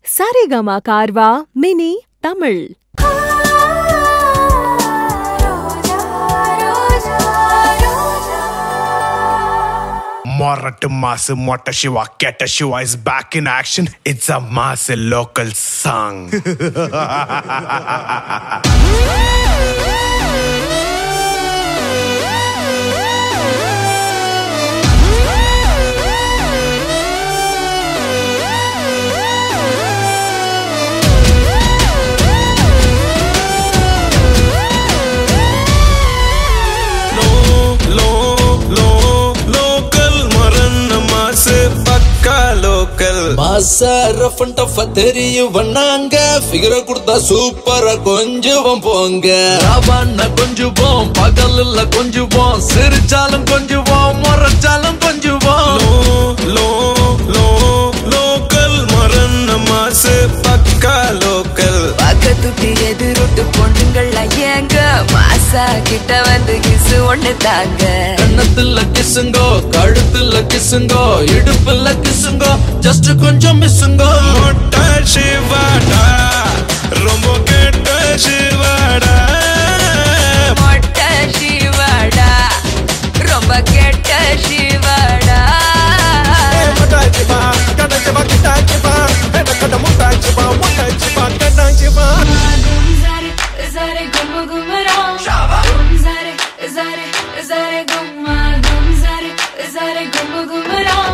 Saregama Carvaan mini Tamil Morat Mass Mota Shiva Keta Shiva is back in action. It's a mass local song. லோ லோ லோ local மரண mass பக்கா local மாசா rough and tough தெரியும் வண்ணாங்க ஃபிகர கொடுத்தா சூப்பரா கொஞ்சுவோம் போங்க ராவான கொஞ்சுவோம் பகல் இல்ல கொஞ்சுவோம் சிரிச்சாலும் கொஞ்சுவோம் முறைச்சாலும் கொஞ்சுவோம் லோ லோ லோ லோக்கல் மரண மாசு பக்கா லோக்கல் பக்கத்துக்கு எதிரொட்டு பொண்ணுங்கள் ஏங்க மாசா கிட்ட வந்து கிசு ஒண்ணு தாங்க கண்ணத்துல கிசுங்கோ கழுத்துல கிசுங்கோ இடுப்புல கிசுங்கோ ஜஸ்ட் கொஞ்சம் மிஸ்ஸுங்கோ மொட்டை சிவாடா ரொம்ப கெட்ட சிவாடா மொட்டை சிவாடா ரொம்ப கெட்ட சிவாடா Zare gumma gumma ram. Gum zare, zare, zare gumma gum zare, zare gumma gumma ram.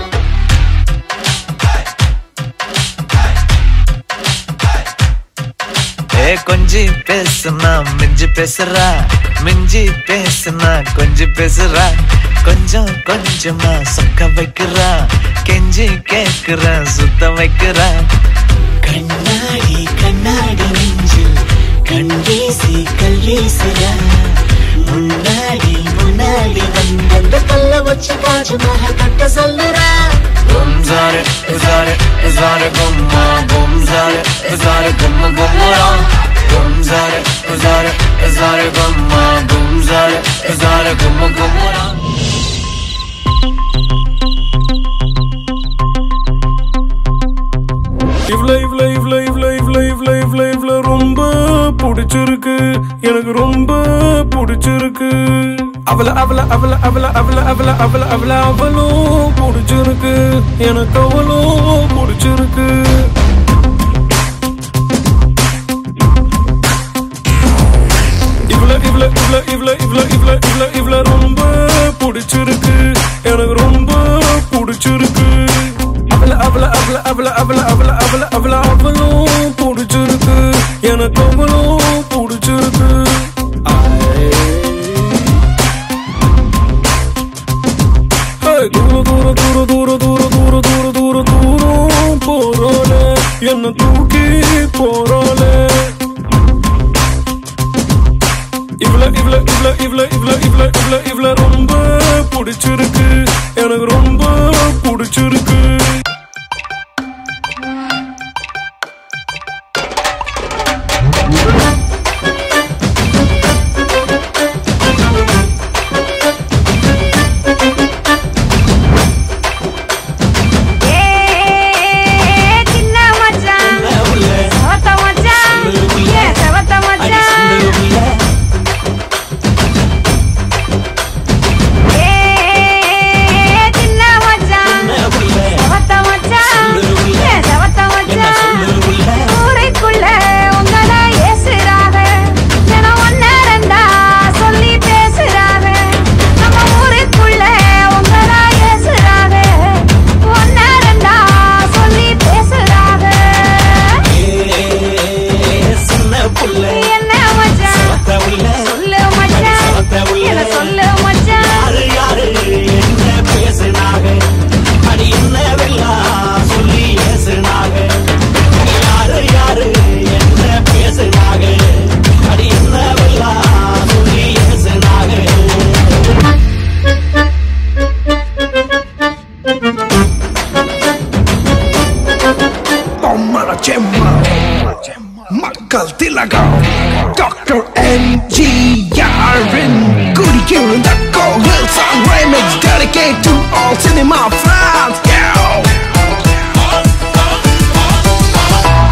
ஏ கொஞ்சி பேசுனா மிஞ்சி பேசுறா மிஞ்சி பேசுனா கொஞ்சி பேசுறா கொஞ்சம் கொஞ்சமா சொக்க வைக்கிறா கெஞ்சி கேக்குறா சுத்த வைக்கிறா கண்ணாடி கண்ணாடி நெஞ்சில் கண்டீசி கல்லீசுரா முன்னாடி முன்னாடி வந்த கல்ல வச்சு தாஜ்மஹல் கட்ட சொல்லுறா கும் சாரு சாரு சாரு கும்மா கும் சாரு சாரு கும்ம கும்மரா கும் சாரு சாரு சாரு கும்மா கும் சாரு சாரு கும்ம கும்மரா இவ்ள இவ்ள இவ்ள இவ்ள இவ்ள இவ்ள இவ்ள இவ்ள ரொம்ப பிடிச்சிருக்கு எனக்கு ரொம்ப பிடிச்சிருக்கு அவள அவள அவள அவள அவள அவள அவள அவள அவளும் பிடிச்சிருக்கு எனக்கு அவளும் பிடிச்சிருக்கு இவ்ள இவ்ள இவ்ள இவ்ள இவ்ள இவ்ள இவ்ள இவ்ள ரொம்ப பிடிச்சிருக்கு எனக்கு ரொம்ப பிடிச்சிருக்கு அவள அவள அவள அவள அவள அவள அவள அவள அவளும் பிடிச்சிருக்கு எனக்கு அவளும் பிடிச்சிருக்கு ஏய், தூர தூர தூர தூர தூர தூர தூர தூர தூரம் போறாளே என்ன தூக்கி போறாளே இவ்ள இவ்ள இவ்ள இவ்ள இவ்ள இவ்ள இவ்ள இவ்ள ரொம்ப பிடிச்சிருக்கு எனக்கு ரொம்ப பிடிச்சிருக்கு சின்ன மச்சான் சவத்த மச்சான் ஏ சவத்த மச்சான் ஏ சின்ன மச்சான் சவத்த மச்சான் ஏ சவத்த மச்சான் ஊரைக்குள்ள உங்கள ஏசுறாக தினம் ஒன்னு ரெண்டா சொல்லி பேசுறாக நம்ம ஊருக்குள்ள உங்கள ஏசுறாக ஒன்னு ரெண்டா சொல்லி பேசுறாக என்ன மச்சான் சொல்லு மச்சான் என்ன சொல்லு மச்சான் மக்கள் திலகம் டாக்டர் எம்ஜிஆர் குடிக்கிற கோவில் song remix dedicated to all cinema fans. Yeah.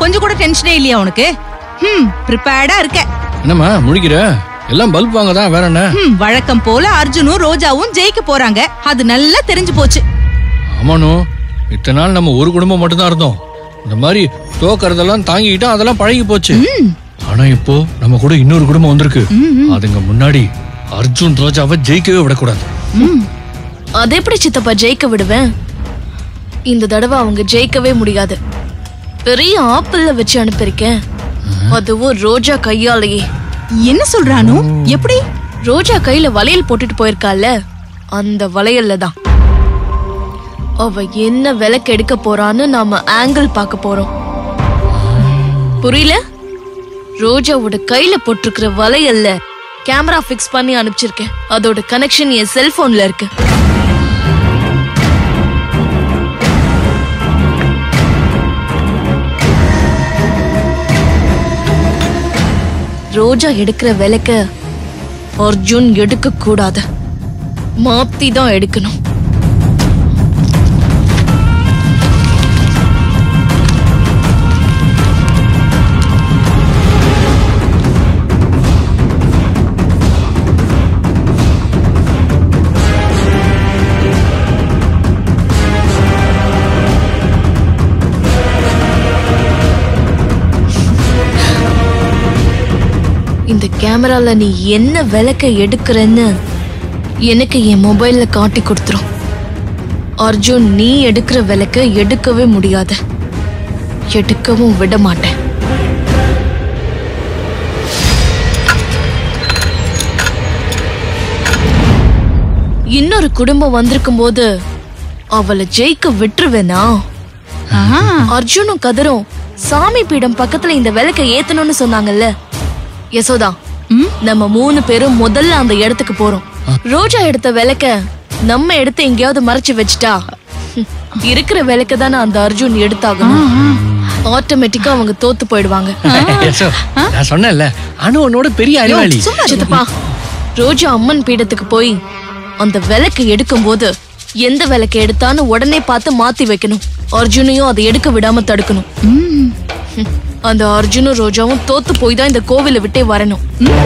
கொஞ்சம் கூட டென்ஷனே இல்லையா உனக்கு ம் ப்ரிப்பேர்டா இருக்க என்னம்மா முழிக்கிற எல்லாம் பல்ப் வாங்க தான் வேற என்ன ம் வழக்கம் போல அர்ஜுனும் ரோஜாவும் ஜெயிக்க போறாங்க அது நல்லா தெரிஞ்சு போச்சு ஆமானு இத்தனை நாள் நம்ம ஒரு குடும்பம் மட்டும்தான் இருந்தோம் இந்த மாதிரி தோக்கறதெல்லாம் தாங்கிக்கிட்டா அதெல்லாம் பழகி போச்சு ஆனா இப்போ நம்ம கூட இன்னொரு குடும்பம் வந்திருக்கு அதுங்க முன்னாடி அர்ஜுன் ரோஜாவை ஜெயிக்கவே விடக்கூடாது அதை எப்படி சித்தப்பா ஜெயிக்க விடுவேன் இந்த தடவை அவங்க ஜெயிக்கவே முடியாது பெரிய ஆப்பிள்ல வச்சு அனுப்பியிருக்கேன் அதுவும் ரோஜா கையாலேயே என்ன சொல்றானு எப்படி ரோஜா கையில வளையல் போட்டுட்டு போயிருக்கால அந்த வளையல்ல தான் அவ என்ன விலைக்கு எடுக்க போறான்னு நாம ஆங்கிள் பார்க்க போறோம் புரியல ரோஜாவோட கையில போட்டிருக்கிற வளையல்ல கேமரா ஃபிக்ஸ் பண்ணி அனுப்பிச்சிருக்கேன் அதோட கனெக்ஷன் என் செல்போன்ல இருக்கு ரோஜா எடுக்கிற விலைக்க அர்ஜுன் எடுக்க கூடாது மாத்தி தான் எடுக்கணும் இந்த கேமரால நீ என்ன விளக்க எடுக்கிறன்னு எனக்கு என் மொபைல்ல காட்டி கொடுத்துரும் அர்ஜுன் நீ எடுக்கிற விளக்க எடுக்கவே முடியாது எடுக்கவும் விட மாட்டேன் இன்னொரு குடும்பம் வந்திருக்கும் போது அவளை ஜெயிக்க விட்டுருவேனா அர்ஜுனும் கதிரும் சாமி பீடம் பக்கத்துல இந்த விளக்க ஏத்தணும்னு சொன்னாங்கல்ல யசோதா நம்ம மூணு பேரும் முதல்ல அந்த இடத்துக்கு போறோம் ரோஜா எடுத்த விளக்க நம்ம எடுத்து எங்கேயாவது மறைச்சு வச்சுட்டா ஹம், இருக்கிற விளக்க தானே அந்த அர்ஜுன் எடுத்தாகணும் ஆட்டோமேட்டிக்கா அவங்க தோத்து போயிடுவாங்க யசோ, நான் சொன்னேன்ல அனு உன்னோட பெரிய அறிவாளி சித்தப்பா ரோஜா அம்மன் பீடத்துக்கு போய் அந்த விளக்கு எடுக்கும்போது எந்த விளக்கு எடுத்தான்னு உடனே பார்த்து மாத்தி வைக்கணும் அர்ஜுனையும் அதை எடுக்க விடாம தடுக்கணும் ஹம், அந்த அர்ஜுனும் ரோஜாவும் தோத்து போய் தான் இந்த கோவிலை விட்டே வரணும்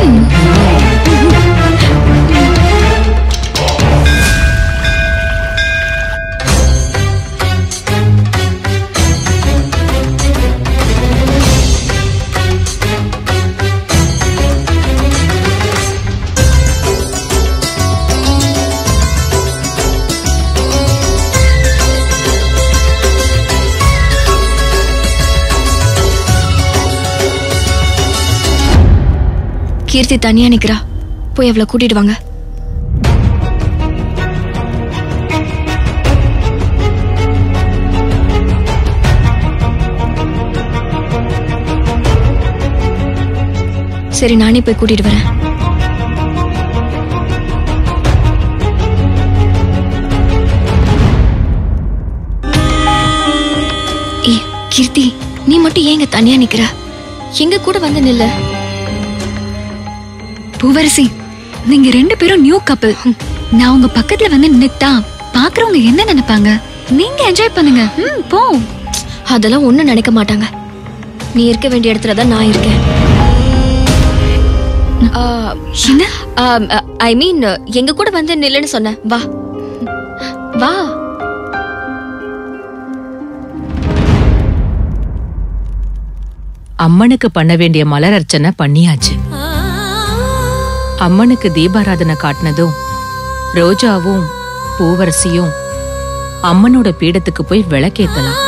கீர்த்தி தனியா நிக்கிறா போய் அவளை கூட்டிட்டு வாங்க சரி நானே போய் கூட்டிட்டு வரேன் ஏய் கீர்த்தி நீ மட்டும் ஏங்க தனியா நிக்கிற எங்க கூட வந்து நில்லு பூவரசி நீங்க ரெண்டு பேரும் நியூ கப்பல் நான் உங்க பக்கத்துல வந்து நின்னுட்டா பாக்குறவங்க என்ன நினைப்பாங்க நீங்க என்ஜாய் பண்ணுங்க ம் போ அதெல்லாம் ஒண்ணும் நினைக்க மாட்டாங்க நீ இருக்க வேண்டிய இடத்துல தான் நான் இருக்கேன் ஐ மீன் எங்க கூட வந்து நில்லுன்னு சொன்னேன் வா வா அம்மனுக்கு பண்ண வேண்டிய மலர் அர்ச்சனை பண்ணியாச்சு அம்மனுக்கு தீபாராதனை காட்டினதும் ரோஜாவும் பூவரசியும் அம்மனோட பீடத்துக்கு போய் விளக்கேத்தலாம்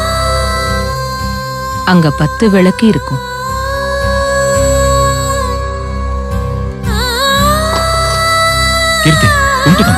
அங்க பத்து விளக்கு இருக்கும் கீர்த்தி கும்பிட்டுக்கம்மா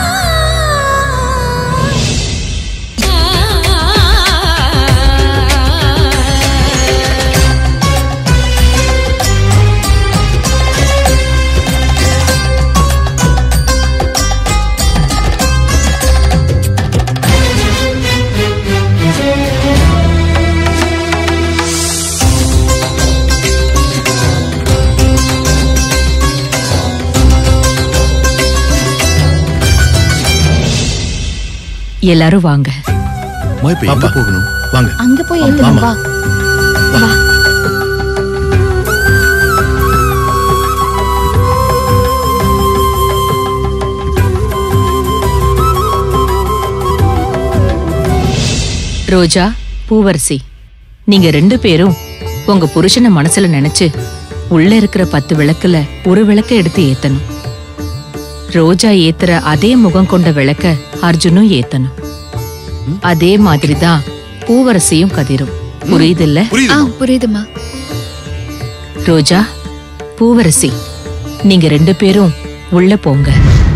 எல்லாரும் வாங்க போகணும் வாங்க அங்க போய் ஆமா. ஏத்தணும் வா ரோஜா பூவரசி நீங்க ரெண்டு பேரும் உங்க புருஷனை மனசுல நினைச்சு உள்ள இருக்கிற பத்து விளக்குல ஒரு விளக்க எடுத்து ஏத்தணும் ரோஜா ஏத்துற அதே முகம் கொண்ட விளக்க அர்ஜுனும் ஏத்தணும் அதே மாதிரிதான் பூவரசியும் கதிரும் புரியுதுல்ல ஆ புரியுதுமா ரோஜா பூவரசி நீங்க ரெண்டு பேரும் உள்ள போங்க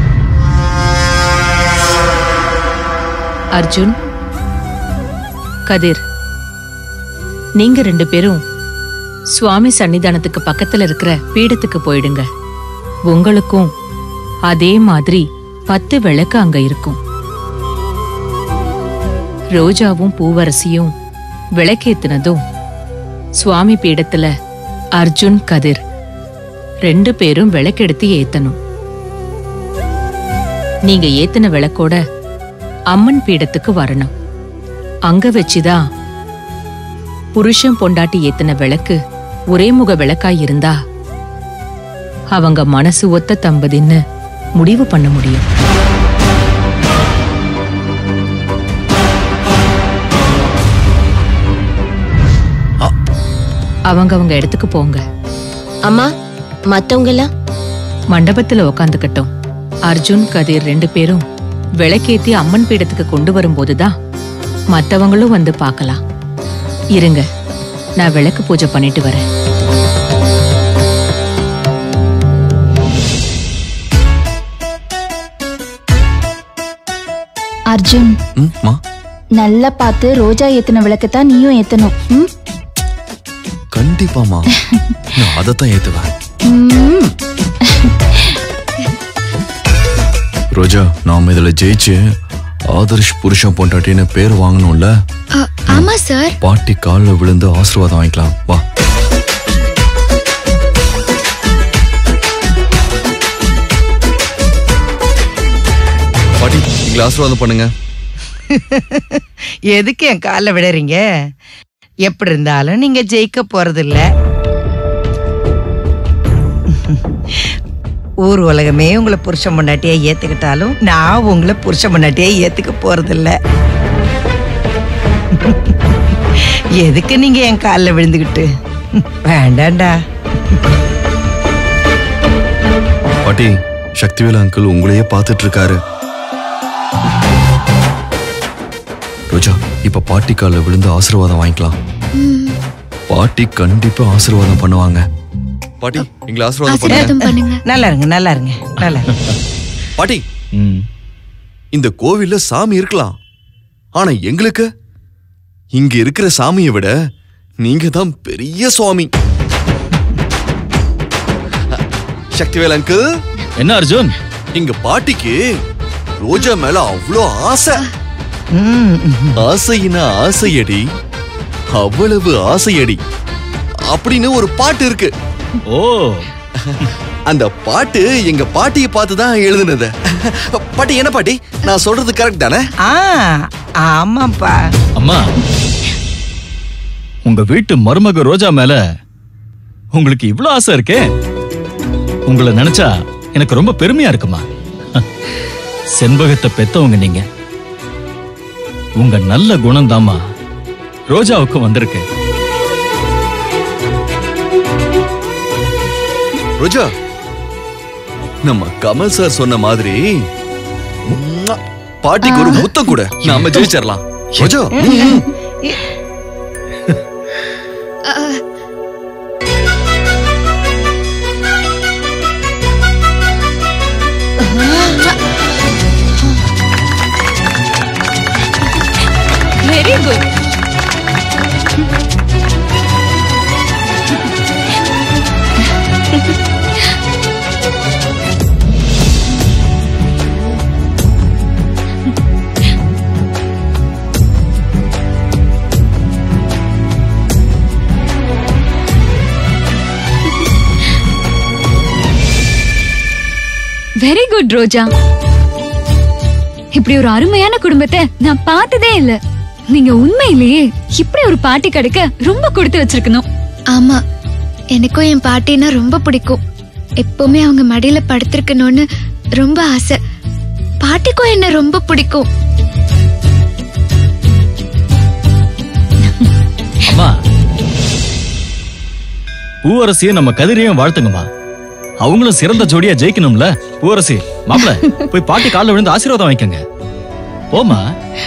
அர்ஜுன் கதிர் நீங்க ரெண்டு பேரும் சுவாமி சன்னிதானத்துக்கு பக்கத்துல இருக்கிற பீடத்துக்கு போயிடுங்க உங்களுக்கும் அதே மாதிரி பத்து விளக்கு அங்க இருக்கும் ரோஜாவும் பூவரசியும் விளக்கேத்துனதும் சுவாமி பீடத்துல அர்ஜுன் கதிர் ரெண்டு பேரும் விளக்கெடுத்து ஏத்தணும் நீங்க ஏத்தின விளக்கோட அம்மன் பீடத்துக்கு வரணும் அங்க வச்சுதான் புருஷன் பொண்டாட்டி ஏத்தின விளக்கு ஒரே முக விளக்காய் இருந்தா அவங்க மனசு ஒத்த தம்பதின்னு முடிவு பண்ண முடியும் அவங்க அவங்க இடத்துக்கு போங்க அம்மா மத்தவங்க எல்லாம் மண்டபத்துல உக்காந்துக்கட்டும் அர்ஜுன் கதிர் ரெண்டு பேரும் விளக்கேத்தி அம்மன் பீடத்துக்கு கொண்டு வரும்போதுதான் மத்தவங்களும் வந்து பார்க்கலாம் இருங்க நான் விளக்கு பூஜை பண்ணிட்டு வரேன் அர்ஜுன் ம் மா நல்லா பார்த்து ரோஜா ஏத்தின விளக்கத்தான் நீயும் ஏத்தணும் ம்? கண்டிப்பாமா நான் அதைத்தான் ஏத்துவேன் ம். ரோஜா நாம இதுல ஜெயிச்சு ஆதர்ஷ் புருஷன் பொண்டாட்டின்னு பேர் வாங்கணும்ல ஆ, ஆமா சார் பாட்டி காலில் விழுந்து ஆசீர்வாதம் வாங்கிக்கலாம் வா பாட்டி எங்களை ஆசீர்வாதம் பண்ணுங்க எதுக்கு என் காலில் விடுறீங்க எப்படி இருந்தாலும் நீங்க ஜெயிக்க போறதில்ல ஊர் உலகமே உங்களை புருஷன் பொண்டாட்டியா ஏத்துக்கிட்டாலும் நான் உங்களை புருஷன் பொண்டாட்டியா ஏத்துக்க போறதில்ல எதுக்கு நீங்க என் காலில் விழுந்துக்கிட்டு வேண்டாண்டா பாட்டி சக்திவேல் அங்கிள் உங்களையே பார்த்துட்டு இருக்காரு ரோஜா இப்ப பாட்டி காலில் விழுந்து ஆசீர்வாதம் வாங்கிக்கலாம் பாட்டி கண்டிப்பா ஆசீர்வாதம் பண்ணுவாங்க பாட்டி எங்களை ஆசீர்வாதம் ஆசீர்வாதம் பண்ணுங்க பண்ணுங்க நல்லா இருங்க நல்லா இருங்க நல்லா இருங்க பாட்டி இந்த கோவில்ல சாமி இருக்கலாம் ஆனா எங்களுக்கு இங்க இருக்கிற சாமியை விட நீங்க தான் பெரிய சுவாமி சக்திவேல் அங்கிள் என்ன அர்ஜுன் எங்க பாட்டிக்கு ரோஜா மேல அவ்வளோ ஆசை ஆசையினா ஆசையடி அவ்வளவு ஆசையடி அப்படின்னு ஒரு பாட்டு இருக்கு ஓ அந்த பாட்டு எங்க பாட்டியை பார்த்து தான் எழுதுனது பாட்டி என்ன பாட்டி நான் சொல்றது கரெக்ட் தானே ஆ ஆமாப்பா அம்மா உங்க வீட்டு மருமக ரோஜா மேல உங்களுக்கு இவ்ளோ ஆசை இருக்கே உங்களை நினைச்சா எனக்கு ரொம்ப பெருமையா இருக்குமா செண்பகத்தை பெத்தவங்க நீங்க உங்க நல்ல குணம் தாமா ரோஜாவுக்கு வந்திருக்கு ரோஜா நம்ம கமல் சார் சொன்ன மாதிரி உம்மா, பாட்டிக்கு ஒரு முத்தம் கூட நாம ஜெயிச்சிடலாம் ரோஜா ம், ம். Very good very good Roja இப்படி ஒரு அருமையான குடும்பத்தை நான் பார்த்ததே இல்ல நீங்க உண்மையிலேயே இப்படி ஒரு பாட்டி கிடைக்க ரொம்ப கொடுத்து வச்சிருக்கணும் ஆமா எனக்கும் என் பாட்டினா ரொம்ப பிடிக்கும் எப்பவுமே அவங்க மடியில படுத்திருக்கணும்னு ரொம்ப ஆசை பாட்டிக்கும் என்ன ரொம்ப பிடிக்கும் அம்மா பூவரசியை நம்ம கதிரையும் வாழ்த்துங்கம்மா அவங்களும் சிறந்த ஜோடியா ஜெயிக்கணும்ல பூவரசி மாப்பிள போய் பாட்டி கால்ல விழுந்து ஆசீர்வாதம் வாங்கிக்கங்க போமா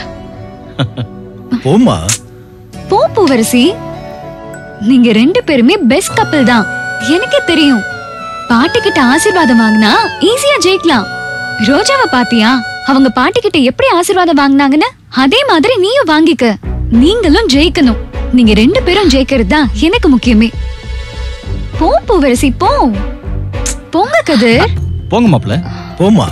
போமா போ பூவரசி நீங்க ரெண்டு பேருமே பெஸ்ட் கப்பிள் தான் எனக்கே தெரியும் பாட்டி கிட்ட ஆசீர்வாதம் வாங்கினா ஈஸியா ஜெயிக்கலாம் ரோஜாவை பாத்தியா அவங்க பாட்டி கிட்ட எப்படி ஆசீர்வாதம் வாங்கினாங்கன்னு அதே மாதிரி நீயும் வாங்கிக்க நீங்களும் ஜெயிக்கணும் நீங்க ரெண்டு பேரும் ஜெயிக்கிறது தான் எனக்கு முக்கியமே போ பூவரசி போ போங்க கதிர் போங்க மாப்பிள போமா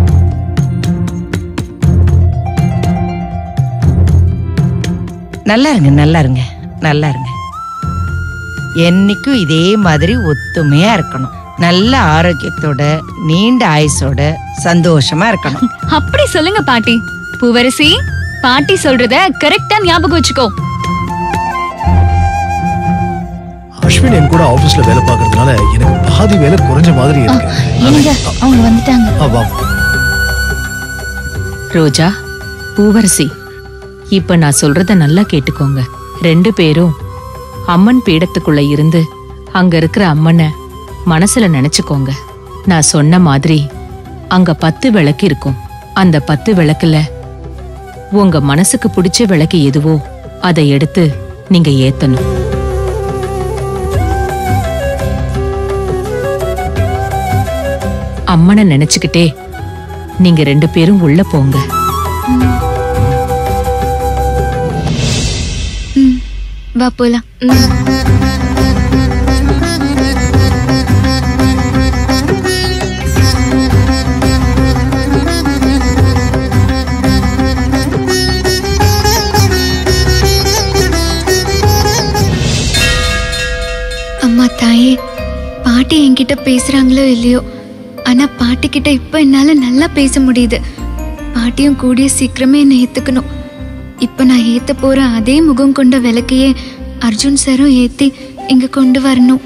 நல்லா இருங்க நல்லா இருங்க நல்லா இருங்க என்னைக்கும் இதே மாதிரி ஒத்துமையா இருக்கணும் நல்ல ஆரோக்கியத்தோட நீண்ட ஆயுசோட சந்தோஷமா இருக்கணும் அப்படி சொல்லுங்க பாட்டி பூவரசி பாட்டி சொல்றத கரெக்டா ஞாபகம் வச்சுக்கோ அஸ்வின் என் கூட ஆபீஸ்ல வேலை பார்க்கறதுனால எனக்கு பாதி வேலை குறைஞ்ச மாதிரி இருக்கு என்னங்க அவங்க வந்துட்டாங்க ஆ, வா. ரோஜா பூவரசி இப்ப நான் சொல்றத நல்லா கேட்டுக்கோங்க ரெண்டு பேரும் அம்மன் பீடத்துக்குள்ள இருந்து அங்க இருக்கிற அம்மனை மனசுல நினைச்சுக்கோங்க நான் சொன்ன மாதிரி அங்க பத்து விளக்கு இருக்கும் அந்த பத்து விளக்குல உங்க மனசுக்கு பிடிச்ச விளக்கு எதுவோ அதை எடுத்து நீங்க ஏத்தணும் அம்மனை நினைச்சுக்கிட்டே நீங்க ரெண்டு பேரும் உள்ள போங்க ம், வா போலாம் அம்மா தாயே பாட்டி என்கிட்ட பேசுறாங்களோ இல்லையோ ஆனா பாட்டி கிட்ட இப்ப என்னால நல்லா பேச முடியுது பாட்டியும் கூடிய சீக்கிரமே என்னை ஏத்துக்கணும் இப்ப நான் ஏத்த போற அதே முகம் கொண்ட விளக்கையே அர்ஜுன் சாரும் ஏத்தி இங்க கொண்டு வரணும்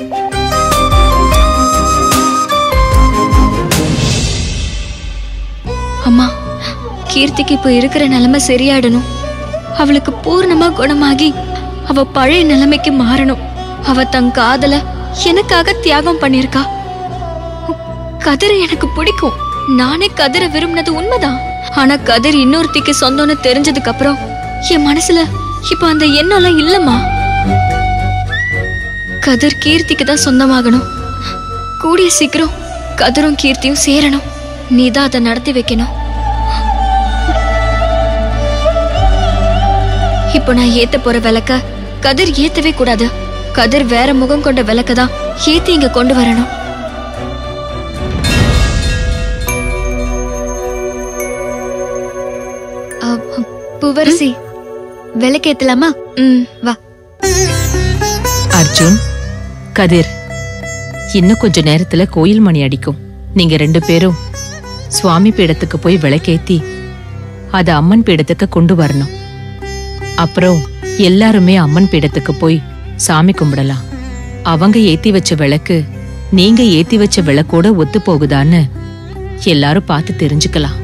அம்மா கீர்த்திக்கு இப்போ இருக்கிற நிலைமை சரியாடணும் அவளுக்கு பூர்ணமா குணமாகி அவ பழைய நிலைமைக்கு மாறணும் அவ தன் காதல எனக்காக தியாகம் பண்ணிருக்கா கதிரை எனக்கு பிடிக்கும் நானே கதிரை விரும்பினது உண்மைதான் ஆனா கதிர் இன்னொருத்திக்கு சொந்தம்னு தெரிஞ்சதுக்கு அப்புறம் என் மனசுல இப்ப அந்த எண்ணம்லாம் இல்லம்மா கதிர் கீர்த்திக்கு தான் சொந்தமாகணும் கூடிய சீக்கிரம் கதிரும் கீர்த்தியும் சேரணும் நீதான் அதை நடத்தி வைக்கணும் இப்போ நான் ஏத்த போற விளக்க கதிர் ஏத்தவே கூடாது கதிர் வேற முகம் கொண்ட விளக்க தான் ஏத்தி இங்க கொண்டு வரணும் அ, அ, பூவரசி விளக்கேத்தலாமா ம் வா அர்ஜுன் கதிர் இன்னும் கொஞ்ச நேரத்துல கோயில் மணி அடிக்கும் நீங்க ரெண்டு பேரும் சுவாமி பீடத்துக்கு போய் விளக்கேத்தி அத அம்மன் பீடத்துக்கு கொண்டு வரணும் அப்புறம் எல்லாருமே அம்மன் பீடத்துக்கு போய் சாமி கும்பிடலாம் அவங்க ஏத்தி வச்ச விளக்கு நீங்க ஏத்தி வச்ச விளக்கோட ஒத்து போகுதான்னு எல்லாரும் பார்த்து தெரிஞ்சுக்கலாம்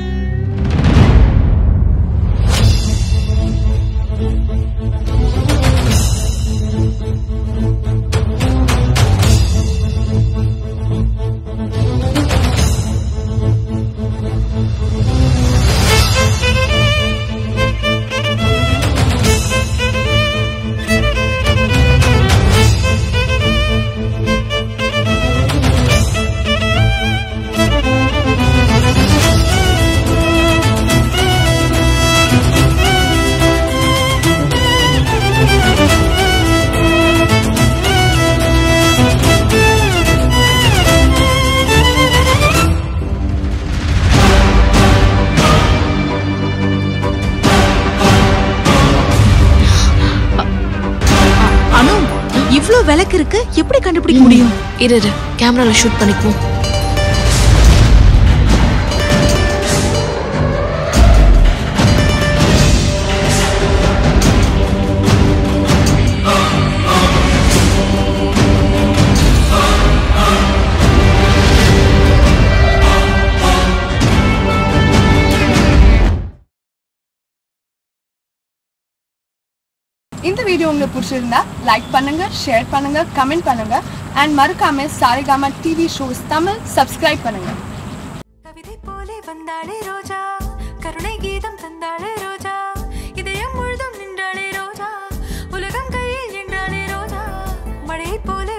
அனு இவ்ளோ விளக்கு இருக்கு எப்படி கண்டுபிடிக்க முடியும் இரு இரு கேமரால ஷூட் பண்ணிக்குவோம் வீடியோ உங்களுக்கு பிடிச்சிருந்தா லைக் பண்ணுங்க ஷேர் பண்ணுங்க கமெண்ட் பண்ணுங்க அண்ட் மறக்காம Saregama TV shows Tamil subscribe பண்ணுங்க போலே வந்தாளே ரோஜா கருணை கீதம் தந்தாளே ரோஜா இதயம் முழுதும் நின்றாளே ரோஜா உலகம் கையில் என்றாளே ரோஜா மழை போலே